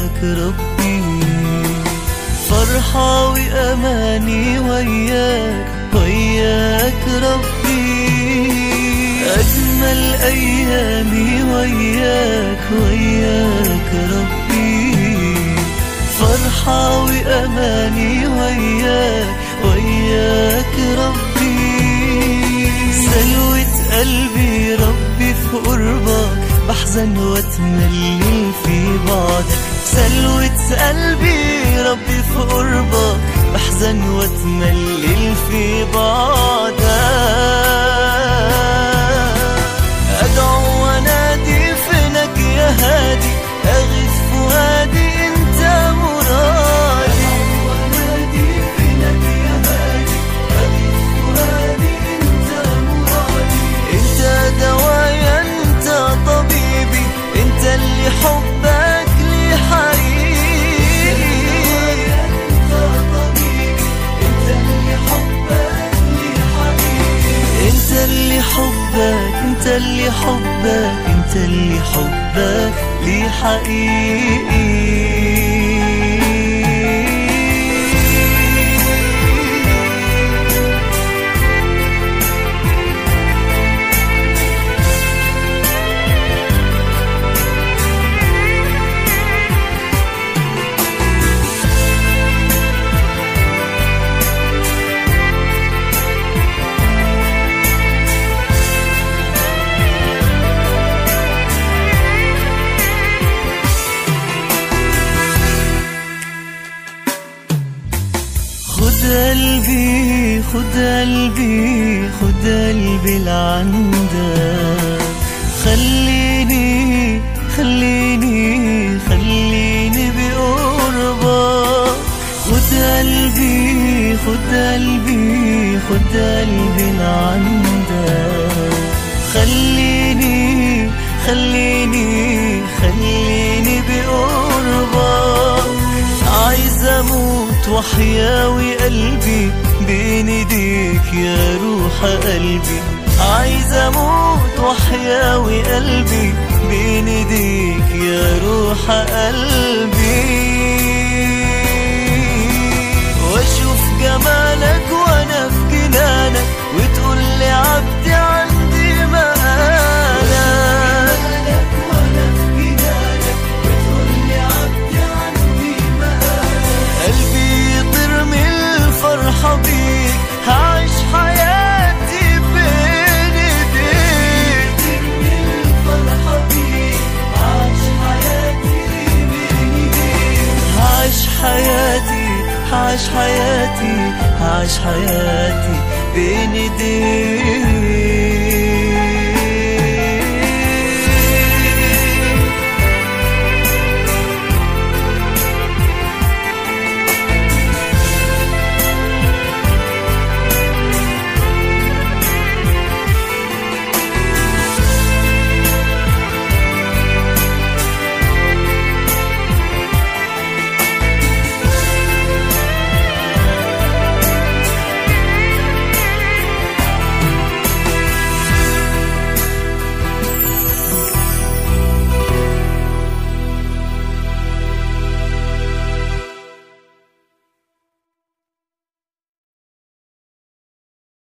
وياك ربي فرحة وأماني وياك وياك ربي أجمل أيامي وياك وياك ربي فرحة وأماني وياك وياك ربي سلوة قلبي ربي في قربك بحزن واتملي في بعدك سلوة قلبي ربي في قربك بحزن واتملي في بعدك أدعو وأنادي فينك يا هادي أغث فؤادي أنت مرادي وأنادي فينك يا هادي أغث فؤادي أنت مرادي أنت دوايا أنت طبيبي أنت اللي حبك لي حقيقي أنت طبيبي أنت اللي حبك لي حقيقي انت اللي حبك انت اللي حبك انت اللي حبك لي حقيقي خد قلبي خد قلبي خد قلبي لعندك خليني خليني خليني بقربك خد قلبي خد قلبي خد قلبي لعندك خليني خليني خليني بقربك عايز اموت وحياوي قلبي بين ايديك يا روح قلبي عايز اموت وحياوي قلبي بين ايديك يا روح قلبي واشوف جمالك وانا في جنانك وتقول لي عبدي عندي مقالك قلبي يطير من الفرحة بيك هعيش حياتي بين ايديك هعيش حياتي هعيش حياتي هعيش حياتي بين ايديك